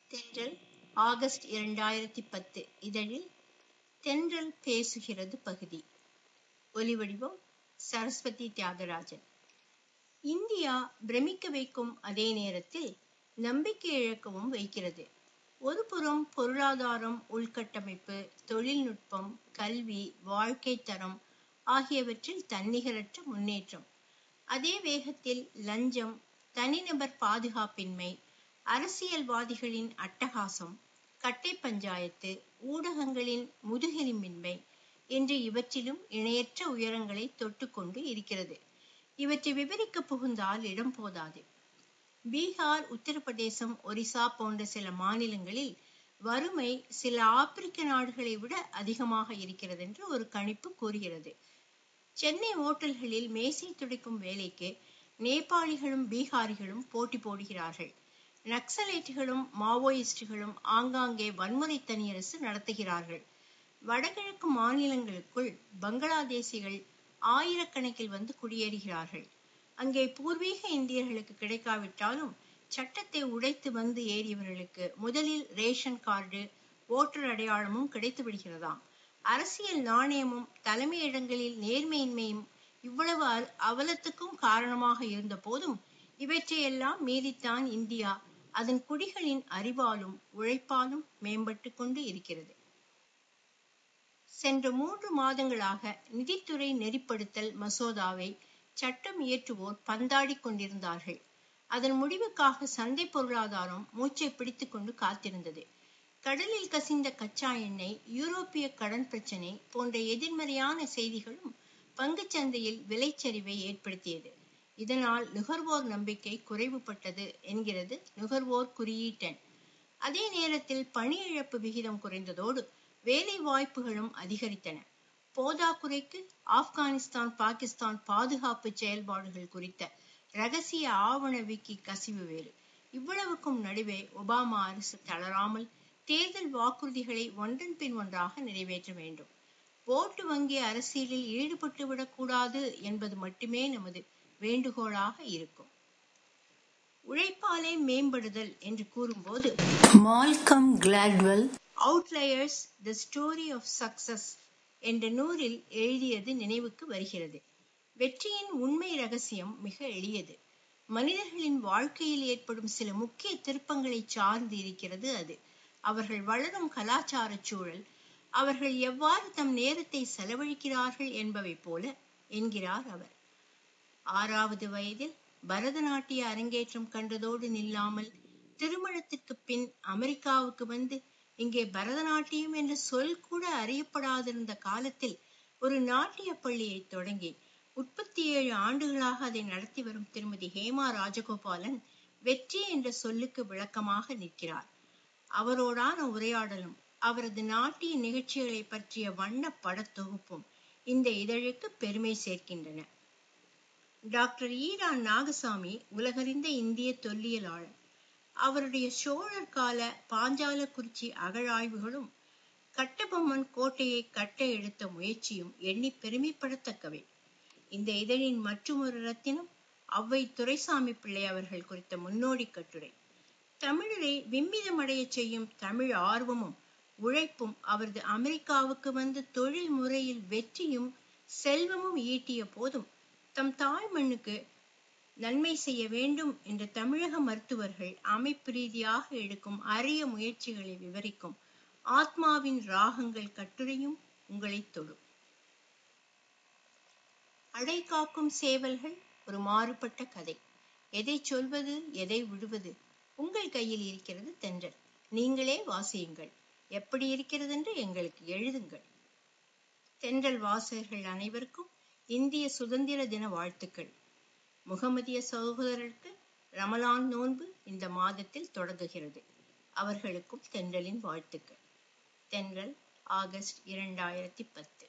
தென்றல் ஆகஸ்ட் இரண்டாயிரத்தி பத்து இதழில் தென்றல் பேசுகிறது பகுதி ஒலிவடிவம் சரஸ்வதி தியாகராஜன் இந்தியா பிரமிக்க வைக்கும் அதே நேரத்தில் நம்பிக்கை இழக்கவும் வைக்கிறது ஒருபுறம் பொருளாதாரம் உள்கட்டமைப்பு தொழில்நுட்பம் கல்வி வாழ்க்கை தரம் ஆகியவற்றில் தன்னிகரற்ற முன்னேற்றம் அதே வேகத்தில் லஞ்சம் தனிநபர் பாதுகாப்பின்மை அரசியல்வாதிகளின் அட்டகாசம் கட்டை பஞ்சாயத்து ஊடகங்களின் முதுகெலும்பின்மை என்று இவற்றிலும் இணையற்ற உயரங்களை தொட்டுக்கொண்டு இருக்கிறது இவற்றை விவரிக்க புகுந்தால் இடம் போதாது பீகார் உத்தரப்பிரதேசம் ஒரிசா போன்ற சில மாநிலங்களில் வறுமை சில ஆப்பிரிக்க நாடுகளை விட அதிகமாக இருக்கிறது என்று ஒரு கணிப்பு கூறுகிறது சென்னை ஓட்டல்களில் மேசை துடைக்கும் வேலைக்கு நேபாளிகளும் பீகாரிகளும் போட்டி போடுகிறார்கள் நக்சலைட்டுகளும் மாவோயிஸ்டுகளும் ஆங்காங்கே வன்முறை தனியரசு நடத்துகிறார்கள் வடகிழக்கு மாநிலங்களுக்குள் பங்களாதேசிகள் ஆயிரக்கணக்கில் வந்து குடியேறுகிறார்கள் அங்கே பூர்வீக இந்தியர்களுக்கு கிடைக்காவிட்டாலும் சட்டத்தை உடைத்து வந்து ஏறியவர்களுக்கு முதலில் ரேஷன் கார்டு ஓட்டர் அடையாளமும் கிடைத்து விடுகிறதாம் அரசியல் நாணயமும் தலைமையிடங்களில் நேர்மையின்மையும் இவ்வளவு அவலத்துக்கும் காரணமாக இருந்த போதும் இவற்றையெல்லாம் மீறித்தான் இந்தியா அதன் குடிகளின் அறிவாலும் உழைப்பாலும் மேம்பட்டு கொண்டு இருக்கிறது சென்ற மூன்று மாதங்களாக நிதித்துறை நெறிப்படுத்தல் மசோதாவை சட்டம் இயற்றுவோர் பந்தாடி கொண்டிருந்தார்கள் அதன் முடிவுக்காக சந்தை பொருளாதாரம் மூச்சை பிடித்துக் கொண்டு காத்திருந்தது கடலில் கசிந்த கச்சா எண்ணெய் யூரோப்பிய கடன் பிரச்சனை போன்ற எதிர்மறையான செய்திகளும் பங்குச்சந்தையில் விலைச்சரிவை ஏற்படுத்தியது இதனால் நுகர்வோர் நம்பிக்கை குறைவுபட்டது என்கிறது நுகர்வோர் குறியீட்டெண் அதே நேரத்தில் பணி இழப்பு விகிதம் குறைந்ததோடு வேலை வாய்ப்புகளும் அதிகரித்தன போதாக்குறைக்கு ஆப்கானிஸ்தான் பாகிஸ்தான் பாதுகாப்பு செயல்பாடுகள் குறித்த ரகசிய ஆவண விக்கி கசிவு வேறு இவ்வளவுக்கும் நடுவே ஒபாமா அரசு தளராமல் தேர்தல் வாக்குறுதிகளை ஒன்றன் பின் ஒன்றாக நிறைவேற்ற வேண்டும் ஓட்டு வங்கி அரசியலில் ஈடுபட்டு விடக்கூடாது என்பது மட்டுமே நமது வேண்டுகோளாக இருக்கும் உழைப்பாலே மேம்படுதல் என்று கூறும்போது Malcolm Gladwell Outliers the story of success என்ற நூலில் எழுதியது நினைவுக்கு வருகிறது வெற்றியின் உண்மை ரகசியம் மிக எளியது மனிதர்களின் வாழ்க்கையில் ஏற்படும் சில முக்கிய திருப்பங்களை சார்ந்து இருக்கிறது அது அவர்கள் வளரும் கலாச்சார சூழல் அவர்கள் எவ்வாறு தம் நேரத்தை செலவழிக்கிறார்கள் என்பவை போல என்கிறார் அவர் ஆறாவது வயதில் பரதநாட்டிய அரங்கேற்றம் கண்டதோடு நில்லாமல் திருமணத்திற்கு பின் அமெரிக்காவுக்கு வந்து இங்கே பரதநாட்டியம் என்ற சொல் கூட அறியப்படாதிருந்த காலத்தில் ஒரு நாட்டிய பள்ளியை தொடங்கி முப்பத்தி ஏழு ஆண்டுகளாக அதை நடத்தி வரும் திருமதி ஹேமா ராஜகோபாலன் வெற்றி என்ற சொல்லுக்கு விளக்கமாக நிற்கிறார் அவரோடான உரையாடலும் அவரது நாட்டிய நிகழ்ச்சிகளை பற்றிய வண்ண படத்தொகுப்பும் இந்த இதழுக்கு பெருமை சேர்க்கின்றன டாக்டர் ஈரா நாகசாமி உலகறிந்த இந்திய தொல்லியலாளர் அவருடைய சோழர் கால பாஞ்சாலக்குறிச்சி அகழாய்வுகளும் கட்டபொம்மன் கோட்டையை கட்ட எடுத்த முயற்சியும் எண்ணி பெருமைப்படத்தக்கவை இந்த இதழின் மற்றொரு ரத்தினம் அவ்வை துரைசாமி பிள்ளை அவர்கள் குறித்த முன்னோடி கட்டுரை தமிழரை விம்மிதமடைய செய்யும் தமிழ் ஆர்வமும் உழைப்பும் அவரது அமெரிக்காவுக்கு வந்து தொழில் முறையில் வெற்றியும் செல்வமும் ஈட்டிய போதும் தம் தாய் மண்ணுக்கு நன்மை செய்ய வேண்டும் என்ற தமிழக மருத்துவர்கள் அமைப்பு ரீதியாக எடுக்கும் அரிய முயற்சிகளை விவரிக்கும் ஆத்மாவின் ராகங்கள் கட்டுரையும் உங்களை தொடும் அடை காக்கும் சேவல்கள் ஒரு மாறுபட்ட கதை எதை சொல்வது எதை விடுவது உங்கள் கையில் இருக்கிறது தென்றல் நீங்களே வாசியுங்கள் எப்படி இருக்கிறது என்று எங்களுக்கு எழுதுங்கள் தென்றல் வாசகர்கள் அனைவருக்கும் இந்திய சுதந்திர தின வாழ்த்துக்கள் முகமதிய சகோதரருக்கு ரமலான் நோன்பு இந்த மாதத்தில் தொடங்குகிறது அவர்களுக்கும் தென்றலின் வாழ்த்துக்கள் தென்றல் ஆகஸ்ட் இரண்டாயிரத்தி பத்து